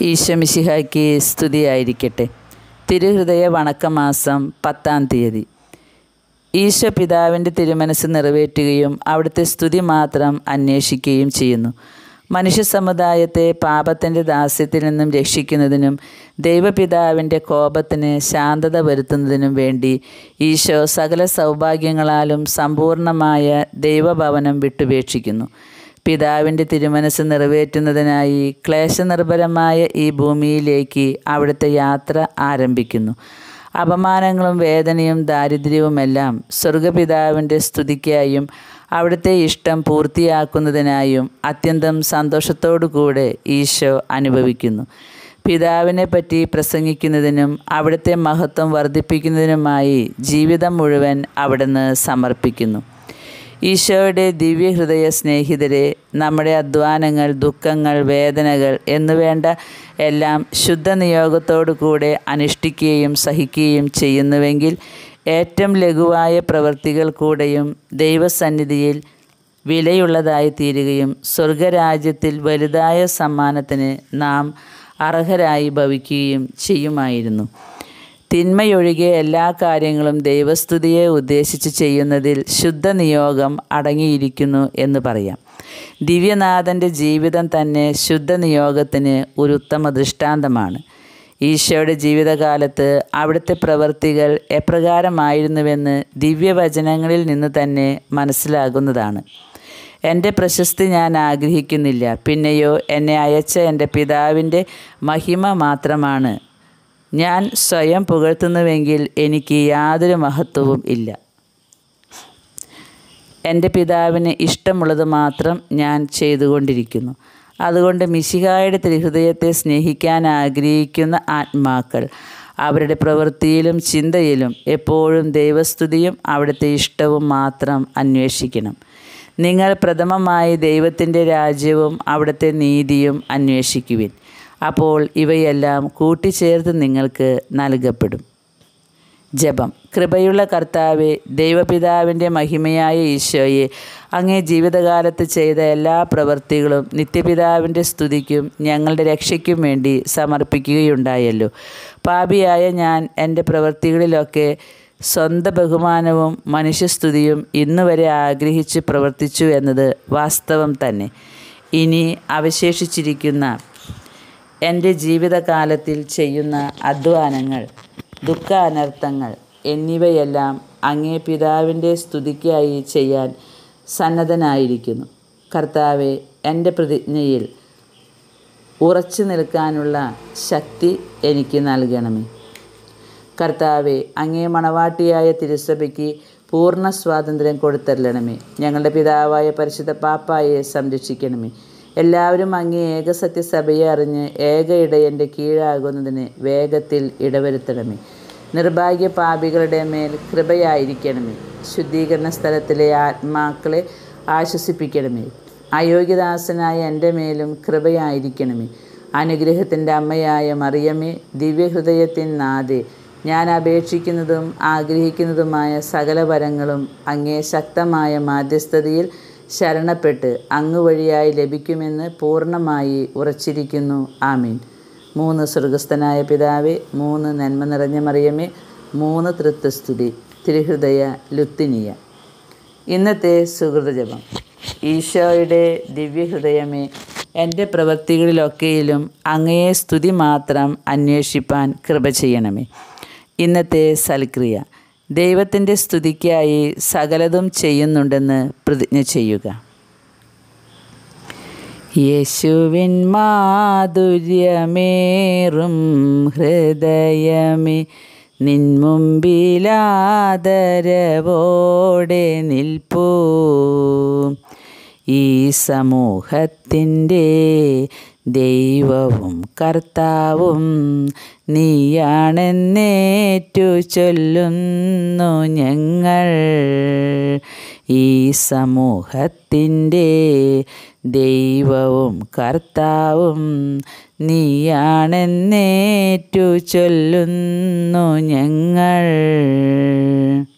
ഈശമിശിഹായ്ക്ക് സ്തുതിയായിരിക്കട്ടെ തിരുഹൃദയ വണക്കമാസം പത്താം തീയതി ഈശോ പിതാവിൻ്റെ തിരുമനസ് നിറവേറ്റുകയും അവിടുത്തെ സ്തുതി മാത്രം അന്വേഷിക്കുകയും ചെയ്യുന്നു മനുഷ്യ സമുദായത്തെ പാപത്തിൻ്റെ ദാസ്യത്തിൽ നിന്നും രക്ഷിക്കുന്നതിനും ദൈവപിതാവിൻ്റെ കോപത്തിന് ശാന്തത വരുത്തുന്നതിനും വേണ്ടി ഈശോ സകല സൗഭാഗ്യങ്ങളാലും സമ്പൂർണമായ ദൈവഭവനം വിട്ടുപേക്ഷിക്കുന്നു പിതാവിൻ്റെ തിരുമനസ് നിറവേറ്റുന്നതിനായി ക്ലേശനിർഭരമായ ഈ ഭൂമിയിലേക്ക് അവിടുത്തെ യാത്ര ആരംഭിക്കുന്നു അപമാനങ്ങളും വേദനയും ദാരിദ്ര്യവുമെല്ലാം സ്വർഗപിതാവിൻ്റെ സ്തുതിക്കായും അവിടുത്തെ ഇഷ്ടം പൂർത്തിയാക്കുന്നതിനായും അത്യന്തം സന്തോഷത്തോടു കൂടെ ഈശോ അനുഭവിക്കുന്നു പിതാവിനെ പറ്റി പ്രസംഗിക്കുന്നതിനും അവിടുത്തെ മഹത്വം വർദ്ധിപ്പിക്കുന്നതിനുമായി ജീവിതം മുഴുവൻ അവിടുന്ന് സമർപ്പിക്കുന്നു ഈശോയുടെ ദിവ്യഹൃദയ സ്നേഹിതരെ നമ്മുടെ അധ്വാനങ്ങൾ ദുഃഖങ്ങൾ വേദനകൾ എന്നുവേണ്ട എല്ലാം ശുദ്ധ നിയോഗത്തോടു കൂടെ അനുഷ്ഠിക്കുകയും സഹിക്കുകയും ചെയ്യുന്നുവെങ്കിൽ ഏറ്റവും ലഘുവായ പ്രവൃത്തികൾ കൂടെയും ദൈവസന്നിധിയിൽ വിലയുള്ളതായി തീരുകയും സ്വർഗരാജ്യത്തിൽ വലുതായ സമ്മാനത്തിന് നാം അർഹരായി ഭവിക്കുകയും ചെയ്യുമായിരുന്നു തിന്മയൊഴികെ എല്ലാ കാര്യങ്ങളും ദൈവസ്തുതിയെ ഉദ്ദേശിച്ച് ചെയ്യുന്നതിൽ ശുദ്ധ നിയോഗം അടങ്ങിയിരിക്കുന്നു എന്ന് പറയാം ദിവ്യനാഥൻ്റെ ജീവിതം തന്നെ ശുദ്ധ നിയോഗത്തിന് ഒരു ഉത്തമ ദൃഷ്ടാന്തമാണ് ഈശോയുടെ ജീവിതകാലത്ത് അവിടുത്തെ പ്രവൃത്തികൾ എപ്രകാരമായിരുന്നുവെന്ന് ദിവ്യവചനങ്ങളിൽ നിന്ന് തന്നെ മനസ്സിലാകുന്നതാണ് എൻ്റെ പ്രശസ്തി ഞാൻ ആഗ്രഹിക്കുന്നില്ല പിന്നെയോ എന്നെ അയച്ച എൻ്റെ പിതാവിൻ്റെ മഹിമ മാത്രമാണ് ഞാൻ സ്വയം പുകഴ്ത്തുന്നുവെങ്കിൽ എനിക്ക് യാതൊരു മഹത്വവും ഇല്ല എൻ്റെ പിതാവിന് ഇഷ്ടമുള്ളത് മാത്രം ഞാൻ ചെയ്തുകൊണ്ടിരിക്കുന്നു അതുകൊണ്ട് മിശിഹായുടെ തിരുഹൃദയത്തെ സ്നേഹിക്കാൻ ആഗ്രഹിക്കുന്ന ആത്മാക്കൾ അവരുടെ പ്രവൃത്തിയിലും ചിന്തയിലും എപ്പോഴും ദൈവസ്തുതിയും അവിടുത്തെ ഇഷ്ടവും മാത്രം അന്വേഷിക്കണം നിങ്ങൾ പ്രഥമമായി ദൈവത്തിൻ്റെ രാജ്യവും അവിടുത്തെ നീതിയും അന്വേഷിക്കുവിൻ അപ്പോൾ ഇവയെല്ലാം കൂട്ടിച്ചേർത്ത് നിങ്ങൾക്ക് നൽകപ്പെടും ജപം കൃപയുള്ള കർത്താവെ ദൈവപിതാവിൻ്റെ മഹിമയായ ഈശോയെ അങ്ങേ ജീവിതകാലത്ത് ചെയ്ത എല്ലാ പ്രവൃത്തികളും നിത്യപിതാവിൻ്റെ സ്തുതിക്കും ഞങ്ങളുടെ രക്ഷയ്ക്കും വേണ്ടി സമർപ്പിക്കുകയുണ്ടായല്ലോ പാപിയായ ഞാൻ എൻ്റെ പ്രവൃത്തികളിലൊക്കെ സ്വന്തം ബഹുമാനവും മനുഷ്യസ്തുതിയും ഇന്നുവരെ ആഗ്രഹിച്ച് പ്രവർത്തിച്ചു എന്നത് വാസ്തവം തന്നെ ഇനി അവശേഷിച്ചിരിക്കുന്ന എൻ്റെ ജീവിതകാലത്തിൽ ചെയ്യുന്ന അധ്വാനങ്ങൾ ദുഃഖ അനർത്ഥങ്ങൾ എന്നിവയെല്ലാം അങ്ങേ പിതാവിൻ്റെ സ്തുതിക്കായി ചെയ്യാൻ സന്നദ്ധനായിരിക്കുന്നു കർത്താവെ എൻ്റെ പ്രതിജ്ഞയിൽ ഉറച്ചു നിൽക്കാനുള്ള ശക്തി എനിക്ക് നൽകണമേ കർത്താവെ അങ്ങേ മണവാട്ടിയായ തിരുസഭയ്ക്ക് പൂർണ്ണ സ്വാതന്ത്ര്യം കൊടുത്തരളണമേ ഞങ്ങളുടെ പിതാവായ പരിശുദ്ധ പാപ്പായെ സംരക്ഷിക്കണമേ എല്ലാവരും അങ്ങേ ഏകസത്യസഭയെ അറിഞ്ഞ് ഏക ഇടയൻ്റെ കീഴാകുന്നതിന് വേഗത്തിൽ ഇടവരുത്തണമേ നിർഭാഗ്യ പാപികളുടെ മേൽ കൃപയായിരിക്കണമേ ശുദ്ധീകരണ സ്ഥലത്തിലെ ആത്മാക്കളെ ആശ്വസിപ്പിക്കണമേ അയോഗ്യദാസനായ എൻ്റെ മേലും കൃപയായിരിക്കണമേ അനുഗ്രഹത്തിൻ്റെ അമ്മയായ മറിയമേ ദിവ്യഹൃദയത്തിൻ നാഥേ ഞാൻ അപേക്ഷിക്കുന്നതും ആഗ്രഹിക്കുന്നതുമായ സകല വരങ്ങളും അങ്ങേ ശക്തമായ മാധ്യസ്ഥതയിൽ ശരണപ്പെട്ട് അങ്ങ് വഴിയായി ലഭിക്കുമെന്ന് പൂർണ്ണമായി ഉറച്ചിരിക്കുന്നു ആമീൻ മൂന്ന് സ്വർഗസ്ഥനായ പിതാവേ മൂന്ന് നന്മ നിറഞ്ഞ മറിയമേ മൂന്ന് തൃത്വസ്തുതി തിരുഹൃദയ ലുത്തിനിയ ഇന്നത്തെ സുഹൃതജപം ഈശോയുടെ ദിവ്യഹൃദയമേ എൻ്റെ പ്രവൃത്തികളിലൊക്കെയിലും അങ്ങയെ സ്തുതി മാത്രം അന്വേഷിപ്പാൻ കൃപ ചെയ്യണമേ ഇന്നത്തെ സൽക്രിയ ദൈവത്തിൻ്റെ സ്തുതിക്കായി സകലതും ചെയ്യുന്നുണ്ടെന്ന് പ്രതിജ്ഞ ചെയ്യുക യേശുവിൻ മാധുര്യമേറും ഹൃദയമേ നിൻ മുമ്പിലാദരവോടെ നിൽപ്പൂ ഈ സമൂഹത്തിൻ്റെ ദൈവവും കർത്താവും നീയാണെന്നേറ്റു ചൊല്ലുന്നു ഞങ്ങൾ ഈ സമൂഹത്തിൻ്റെ ദൈവവും കർത്താവും നീയാണെന്നേറ്റു ചൊല്ലുന്നു ഞങ്ങൾ